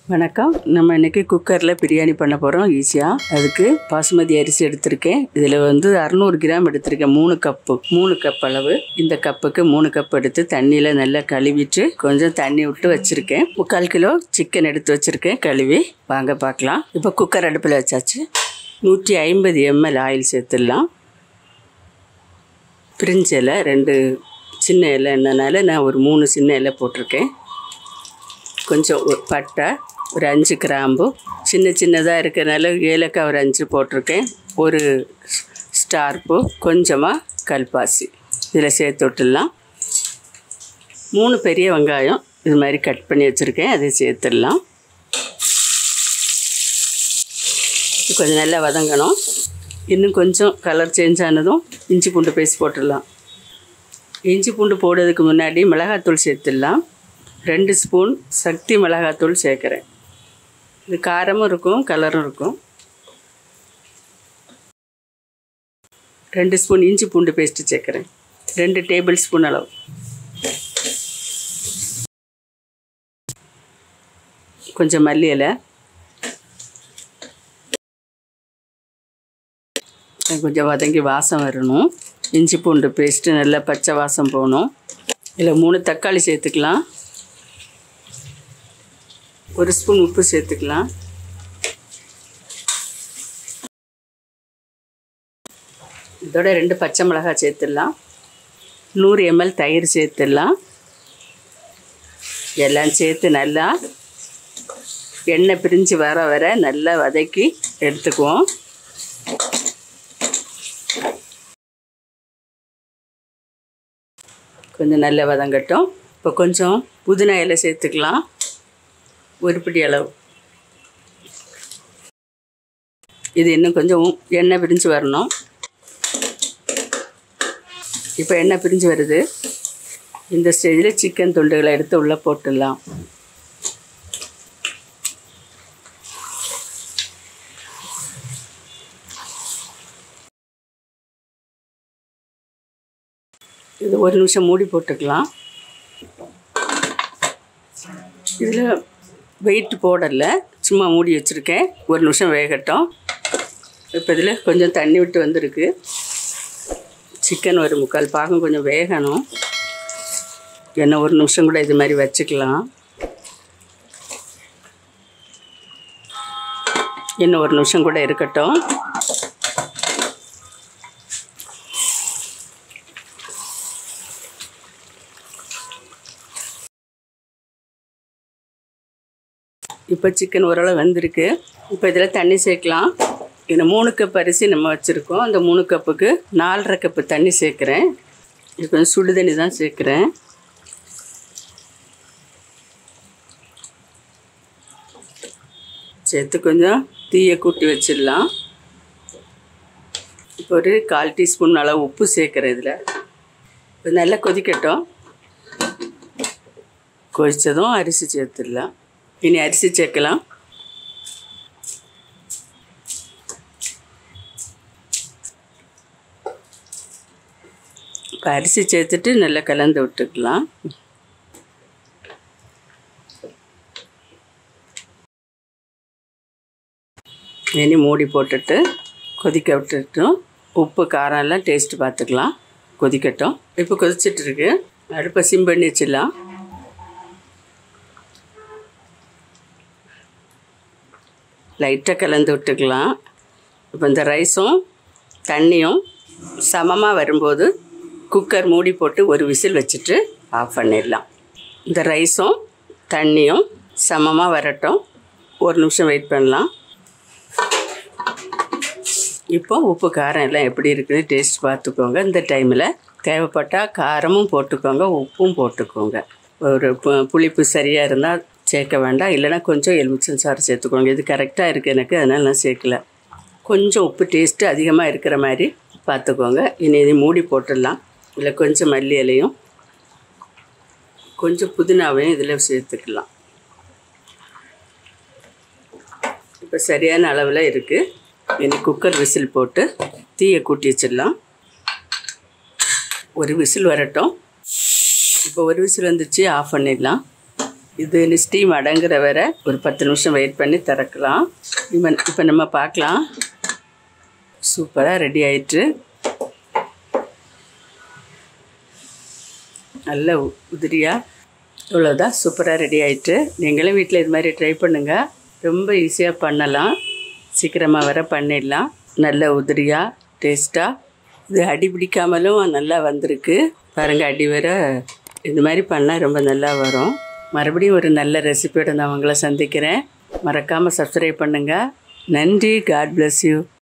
வணக்கம் நம்ம இன்னைக்கு குக்கரில் பிரியாணி பண்ண போகிறோம் ஈஸியாக அதுக்கு பாசுமதி அரிசி எடுத்திருக்கேன் இதில் வந்து அறநூறு கிராம் எடுத்திருக்கேன் மூணு கப்பு மூணு கப் அளவு இந்த கப்புக்கு மூணு கப் எடுத்து தண்ணியில் நல்லா கழுவிட்டு கொஞ்சம் தண்ணி விட்டு வச்சுருக்கேன் முக்கால் கிலோ சிக்கன் எடுத்து வச்சுருக்கேன் கழுவி வாங்க பார்க்கலாம் இப்போ குக்கர் அடுப்பில் வச்சாச்சு நூற்றி ஐம்பது எம்எல் ஆயில் சேர்த்துடலாம் பிரிஞ்ச இலை ரெண்டு சின்ன இலை என்னனால நான் ஒரு மூணு சின்ன இலை போட்டிருக்கேன் கொஞ்சம் ஒரு பட்டை ஒரு அஞ்சு கிராம்பு சின்ன சின்னதாக இருக்கிறனால ஏலக்காய் ஒரு அஞ்சு போட்டிருக்கேன் ஒரு ஸ்டார்ப்பு கொஞ்சமாக கல்பாசி இதில் சேர்த்து விட்டுடலாம் மூணு பெரிய வெங்காயம் இது மாதிரி கட் பண்ணி வச்சுருக்கேன் அதை சேர்த்துடலாம் இது கொஞ்சம் நல்லா வதங்கணும் இன்னும் கொஞ்சம் கலர் சேஞ்ச் ஆனதும் இஞ்சி பூண்டு பேஸ்ட் போட்டுடலாம் இஞ்சி பூண்டு போடுறதுக்கு முன்னாடி மிளகாத்தூள் சேர்த்துடலாம் ரெண்டு ஸ்பூன் சக்தி மிளகாத்தூள் சேர்க்குறேன் இது காரமும் இருக்கும் கலரும் இருக்கும் ரெண்டு ஸ்பூன் இஞ்சி பூண்டு பேஸ்ட்டு சேர்க்குறேன் ரெண்டு டேபிள் ஸ்பூன் அளவு கொஞ்சம் மல்லி இலை கொஞ்சம் வதங்கி வாசம் வரணும் இஞ்சி பூண்டு பேஸ்ட்டு நல்லா பச்சை வாசம் போகணும் இதில் மூணு தக்காளி சேர்த்துக்கலாம் ஒரு ஸ்பூன் உப்பு சேர்த்துக்கலாம் இதோட ரெண்டு பச்சை மிளகாய் சேர்த்துடலாம் நூறு எம்எல் தயிர் சேர்த்துடலாம் எல்லாம் சேர்த்து நல்லா எண்ணெய் பிரிஞ்சு வர வர நல்லா வதக்கி எடுத்துக்குவோம் கொஞ்சம் நல்லா வதங்கட்டும் இப்போ கொஞ்சம் புதினா இலை சேர்த்துக்கலாம் ஒரு பிடி அளவு இது இன்னும் கொஞ்சம் எண்ணெய் பிரிஞ்சு வரணும் இப்போ எண்ணெய் பிரிஞ்சு வருது இந்த ஸ்டேஜில் சிக்கன் துண்டுகளை எடுத்து உள்ளே போட்டுடலாம் இது ஒரு நிமிஷம் மூடி போட்டுக்கலாம் இதில் வெயிட் போடலை சும்மா மூடி வச்சுருக்கேன் ஒரு நிமிஷம் வேகட்டும் இப்போ இதில் கொஞ்சம் தண்ணி விட்டு வந்திருக்கு சிக்கன் ஒரு முக்கால் பாகம் கொஞ்சம் வேகணும் என்ன ஒரு நிமிஷம் கூட இது மாதிரி வச்சுக்கலாம் இன்னும் ஒரு நிமிஷம் கூட இருக்கட்டும் இப்போ சிக்கன் ஓரளவு வெந்திருக்கு இப்போ இதில் தண்ணி சேர்க்கலாம் இந்த மூணு கப் அரிசி நம்ம வச்சுருக்கோம் அந்த மூணு கப்புக்கு நாலரை கப்பு தண்ணி சேர்க்குறேன் இது கொஞ்சம் சுடு தண்ணி தான் சேர்க்குறேன் சேர்த்து கொஞ்சம் தீயை கூட்டி வச்சிடலாம் இப்போ ஒரு கால் டீஸ்பூன் அளவு உப்பு சேர்க்குறேன் இதில் இப்போ நல்லா கொதிக்கட்டும் கொதித்ததும் அரிசி சேர்த்துடலாம் இனி அரிசி சேர்க்கலாம் இப்போ அரிசி சேர்த்துட்டு நல்லா கலந்து விட்டுக்கலாம் இனி மூடி போட்டுட்டு கொதிக்க விட்டுட்டோம் உப்பு காரம் எல்லாம் டேஸ்ட்டு பார்த்துக்கலாம் கொதிக்கட்டும் இப்போ கொதிச்சிட்ருக்கு அடுப்பை சிம் பண்ணி வச்சிடலாம் லைட்டாக கலந்து விட்டுக்கலாம் இப்போ இந்த ரைஸும் தண்ணியும் சமமாக வரும்போது குக்கர் மூடி போட்டு ஒரு விசில் வச்சுட்டு ஆஃப் பண்ணிடலாம் இந்த ரைஸும் தண்ணியும் சமமாக வரட்டும் ஒரு நிமிஷம் வெயிட் பண்ணலாம் இப்போ உப்பு காரம் எல்லாம் எப்படி இருக்குது டேஸ்ட் பார்த்துக்கோங்க இந்த டைமில் தேவைப்பட்டால் காரமும் போட்டுக்கோங்க உப்பும் போட்டுக்கோங்க ஒரு பு- புளிப்பு சரியாக இருந்தால் சேர்க்க வேண்டாம் இல்லைன்னா கொஞ்சம் எலுமிச்சம் சாறு சேர்த்துக்கோங்க இது கரெக்டாக இருக்குது எனக்கு அதனால் நான் சேர்க்கல கொஞ்சம் உப்பு டேஸ்ட்டு அதிகமாக இருக்கிற மாதிரி பார்த்துக்கோங்க இனி இதை மூடி போட்டுடலாம் இல்லை கொஞ்சம் மல்லி இலையும் கொஞ்சம் புதினாவையும் இதில் சேர்த்துக்கலாம் இப்போ சரியான அளவில் இருக்குது இனி குக்கர் விசில் போட்டு தீயை கூட்டி வச்சிடலாம் ஒரு விசில் வரட்டும் இப்போ ஒரு விசில் வந்துச்சு ஆஃப் பண்ணிடலாம் இது ஸ்டீம் அடங்குற வரை ஒரு பத்து நிமிஷம் வெயிட் பண்ணி திறக்கலாம் இப்போ இப்போ நம்ம பார்க்கலாம் சூப்பராக ரெடி ஆயிட்டு நல்ல உ- உதிரியாக இவ்வளோதான் சூப்பராக ரெடி ஆயிட்டு நீங்களும் வீட்டில் இது மாதிரி ட்ரை பண்ணுங்கள் ரொம்ப ஈஸியாக பண்ணலாம் சீக்கிரமாக வர பண்ணிடலாம் நல்ல உதிரியாக டேஸ்ட்டாக இது அடி பிடிக்காமலும் நல்லா வந்திருக்கு பாருங்கள் அடி வர இது மாதிரி பண்ணால் ரொம்ப நல்லா வரும் மறுபடியும் ஒரு நல்ல ரெசிபியோட நான் உங்களை சந்திக்கிறேன் மறக்காமல் சப்ஸ்கிரைப் பண்ணுங்கள் நன்றி காட் bless யூ